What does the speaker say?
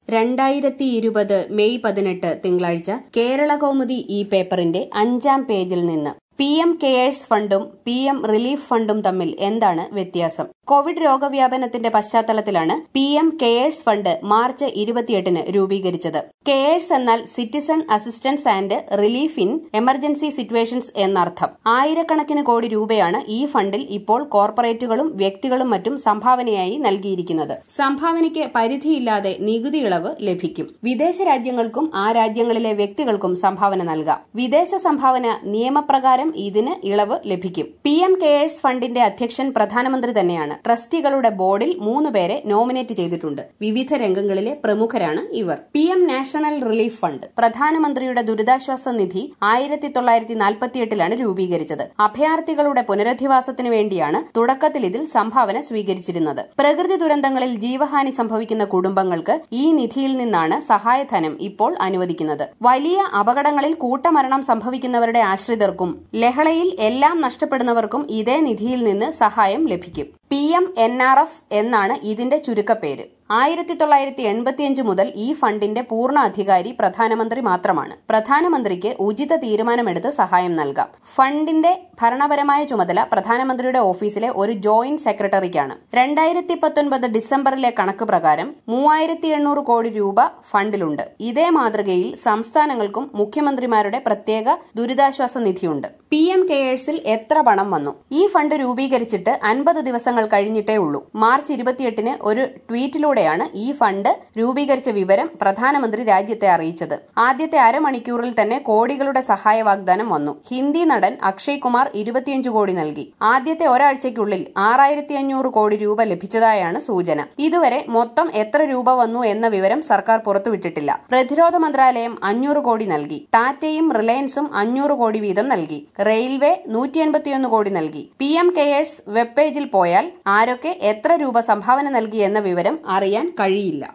രണ്ടായിരത്തി ഇരുപത് മെയ് പതിനെട്ട് തിങ്കളാഴ്ച കേരള കൗമുദി ഈ പേപ്പറിന്റെ അഞ്ചാം പേജിൽ നിന്ന് പി എം കെയേഴ്സ് ഫണ്ടും പി എം റിലീഫ് ഫണ്ടും തമ്മിൽ എന്താണ് വ്യത്യാസം കോവിഡ് രോഗവ്യാപനത്തിന്റെ പശ്ചാത്തലത്തിലാണ് P M CARES fund March ഇരുപത്തിയെട്ടിന് രൂപീകരിച്ചത് കെയേഴ്സ് എന്നാൽ citizen assistance and relief in emergency situations എന്നർത്ഥം ആയിരക്കണക്കിന് കോടി രൂപയാണ് ഈ ഫണ്ടിൽ ഇപ്പോൾ കോർപ്പറേറ്റുകളും വ്യക്തികളും മറ്റും സംഭാവനയായി നൽകിയിരിക്കുന്നത് സംഭാവനയ്ക്ക് പരിധിയില്ലാതെ നികുതി ഇളവ് ലഭിക്കും വിദേശ രാജ്യങ്ങൾക്കും ആ രാജ്യങ്ങളിലെ വ്യക്തികൾക്കും സംഭാവന നൽകാം വിദേശ സംഭാവന നിയമപ്രകാരം ഇതിന് ഇളവ് ലഭിക്കും പി എം കെയേഴ്സ് ഫണ്ടിന്റെ അധ്യക്ഷൻ പ്രധാനമന്ത്രി തന്നെയാണ് ട്രസ്റ്റികളുടെ ബോർഡിൽ മൂന്ന് പേരെ നോമിനേറ്റ് ചെയ്തിട്ടുണ്ട് വിവിധ രംഗങ്ങളിലെ പ്രമുഖരാണ് ഇവർ P M national relief fund പ്രധാനമന്ത്രിയുടെ ദുരിതാശ്വാസ നിധി ആയിരത്തി തൊള്ളായിരത്തി നാൽപ്പത്തിയെട്ടിലാണ് രൂപീകരിച്ചത് അഭയാർത്ഥികളുടെ പുനരധിവാസത്തിന് വേണ്ടിയാണ് തുടക്കത്തിൽ ഇതിൽ സംഭാവന സ്വീകരിച്ചിരുന്നത് പ്രകൃതി ദുരന്തങ്ങളിൽ ജീവഹാനി സംഭവിക്കുന്ന കുടുംബങ്ങൾക്ക് ഈ നിധിയിൽ നിന്നാണ് സഹായധനം ഇപ്പോൾ അനുവദിക്കുന്നത് വലിയ അപകടങ്ങളിൽ കൂട്ടമരണം സംഭവിക്കുന്നവരുടെ ആശ്രിതർക്കും ലഹളയിൽ എല്ലാം നഷ്ടപ്പെടുന്നവർക്കും ഇതേ നിധിയിൽ നിന്ന് സഹായം ലഭിക്കും P M N R F എന്നാണ് ഇതിന്റെ ചുരുക്കപ്പേര് ആയിരത്തി തൊള്ളായിരത്തി എൺപത്തിയഞ്ച് മുതൽ ഈ ഫണ്ടിന്റെ പൂർണ്ണ അധികാരി പ്രധാനമന്ത്രി മാത്രമാണ് പ്രധാനമന്ത്രിക്ക് ഉചിത തീരുമാനമെടുത്ത് സഹായം നൽകാം ഫണ്ടിന്റെ ഭരണപരമായ ചുമതല പ്രധാനമന്ത്രിയുടെ ഓഫീസിലെ ഒരു ജോയിന്റ് സെക്രട്ടറിക്കാണ് രണ്ടായിരത്തി പത്തൊൻപത് ഡിസംബറിലെ കണക്ക് പ്രകാരം മൂവായിരത്തി എണ്ണൂറ് കോടി രൂപ ഫണ്ടിലുണ്ട് ഇതേ മാതൃകയിൽ സംസ്ഥാനങ്ങൾക്കും മുഖ്യമന്ത്രിമാരുടെ പ്രത്യേക ദുരിതാശ്വാസ നിധിയുണ്ട് പി എം കെയേഴ്സിൽ എത്ര പണം വന്നു ഈ ഫണ്ട് രൂപീകരിച്ചിട്ട് അൻപത് ദിവസങ്ങൾ കഴിഞ്ഞിട്ടേ ഉള്ളൂ മാർച്ച് ഇരുപത്തിയെട്ടിന് ഒരു ട്വീറ്റിലൂടെയാണ് ഈ ഫണ്ട് രൂപീകരിച്ച വിവരം പ്രധാനമന്ത്രി രാജ്യത്തെ അറിയിച്ചത് ആദ്യത്തെ അരമണിക്കൂറിൽ തന്നെ കോടികളുടെ സഹായ വാഗ്ദാനം വന്നു ഹിന്ദി നടൻ അക്ഷയ് കുമാർ ഇരുപത്തിയഞ്ച് കോടി നൽകി ആദ്യത്തെ ഒരാഴ്ചയ്ക്കുള്ളിൽ ആറായിരത്തി അഞ്ഞൂറ് കോടി രൂപ ലഭിച്ചതായാണ് സൂചന ഇതുവരെ മൊത്തം എത്ര രൂപ വന്നു എന്ന വിവരം സർക്കാർ പുറത്തുവിട്ടിട്ടില്ല പ്രതിരോധ മന്ത്രാലയം അഞ്ഞൂറ് കോടി നൽകി ടാറ്റയും റിലയൻസും അഞ്ഞൂറ് കോടി വീതം നൽകി റെയിൽവേ നൂറ്റി എൺപത്തിയൊന്ന് കോടി നൽകി പി എം കെയേഴ്സ് വെബ് പേജിൽ പോയാൽ ആരൊക്കെ എത്ര രൂപ സംഭാവന നൽകി എന്ന വിവരം അറിയാൻ കഴിയില്ല